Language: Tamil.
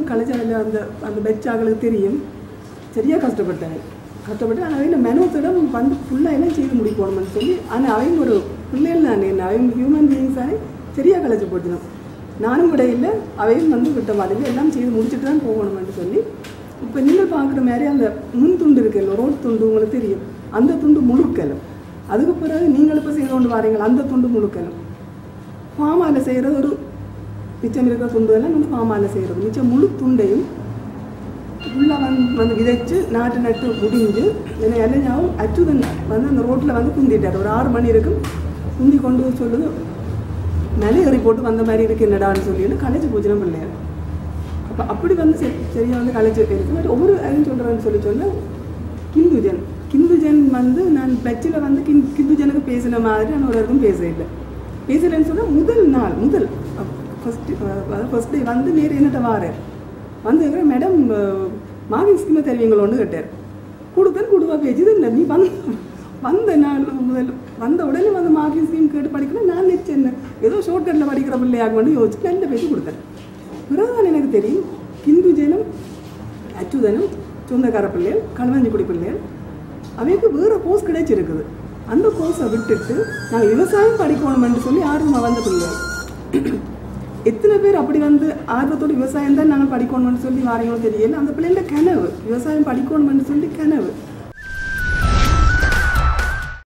கலைச்ச அந்த அந்த பெச்சாக்களுக்கு தெரியும் சரியாக கஷ்டப்பட்டேன் கஷ்டப்பட்டு ஆனால் அவையில் மெனோத்திடம் வந்து ஃபுல்லாக எல்லாம் செய்து முடிக்கணும்னு சொல்லி ஆனால் அவங்க ஒரு பிள்ளைகள் தானே அவங்க ஹியூமன் பீயிங்ஸ் தானே சரியாக கலைச்சு போட்டுனோம் நானும் கூட இல்லை அவையும் வந்து விட்ட மாதிரி எல்லாம் செய்து முடிச்சுட்டு தான் போகணும்னு சொல்லி இப்போ நீங்கள் பார்க்குற மாதிரி அந்த முன் துண்டு இருக்குல்ல ரோட் துண்டு உங்களுக்கு தெரியும் அந்த துண்டு முழுக்கலும் அதுக்கு பிறகு நீங்கள் இப்போ செய்து கொண்டு வரீங்களா அந்த துண்டு முழுக்கலும் பாமால செய்கிறது ஒரு மிச்சம் இருக்கிற துண்டு எல்லாம் வந்து பாமால செய்கிறது மிச்சம் முழு துண்டையும் ஃபுல்லாக வந்து வந்து விதைச்சு நாட்டு நட்டு முடிஞ்சு என்னை எல்லாம் அச்சுதன் வந்து அந்த ரோட்டில் வந்து குந்திட்டார் ஒரு ஆறு மணி இருக்கும் குந்தி கொண்டு வந்து சொல்லுது மேலே ஏறி போட்டு வந்த மாதிரி இருக்கு என்னடான்னு சொல்லிட்டு கலைச்சு போச்சுனா பிள்ளையார் அப்போ அப்படி வந்து சரி சரியாக வந்து கலைச்சு இருக்கு பட் ஒவ்வொரு ஐயும் சொல்கிறேன்னு சொல்லி சொல்ல கிந்துஜன் கிந்துஜன் வந்து நான் பச்சில் வந்து கின் கிந்துஜனுக்கு பேசின மாதிரி நான் ஒரு இடக்கும் பேச இல்லை பேசலைன்னு சொன்னால் முதல் நாள் முதல் ஃபஸ்ட்டு அதாவது ஃபஸ்ட் டே வந்து நேர் என்னட்ட வாரேன் வந்து மேடம் மாவின் ஸ்கீமை தருவீங்களோன்னு கேட்டார் கொடுத்தேன் கொடுவா பேச்சு இல்லை நீ வந்து வந்த நாள் முதல் வந்த உடனே வந்து மார்க்கிங் ஸ்கீம் கேட்டு படிக்கணும் நான் நினச்சேன் ஏதோ ஷார்ட்கட்டில் படிக்கிற பிள்ளையாக வந்து யோசிச்சு நல்ல பேச்சு கொடுத்தேன் பிறகுதான் எனக்கு தெரியும் ஹிந்து ஜனம் அச்சுதனும் சொந்தக்கார பிள்ளைகள் களவஞ்சிக்குடி பிள்ளைகள் அவைக்கு வேறு கோர்ஸ் கிடைச்சிருக்குது அந்த கோர்ஸை விட்டுட்டு நாங்கள் விவசாயம் படிக்கணுமென்று சொல்லி ஆர்வமாக வந்த பிள்ளைகள் எத்தனை பேர் அப்படி வந்து ஆர்வத்தோட விவசாயம் தான் நாங்கள் படிக்கணும்னு சொல்லி வாரீங்களோ தெரியல அந்த பிள்ளைங்கள கனவு விவசாயம் படிக்கணும்னு சொல்லி கனவு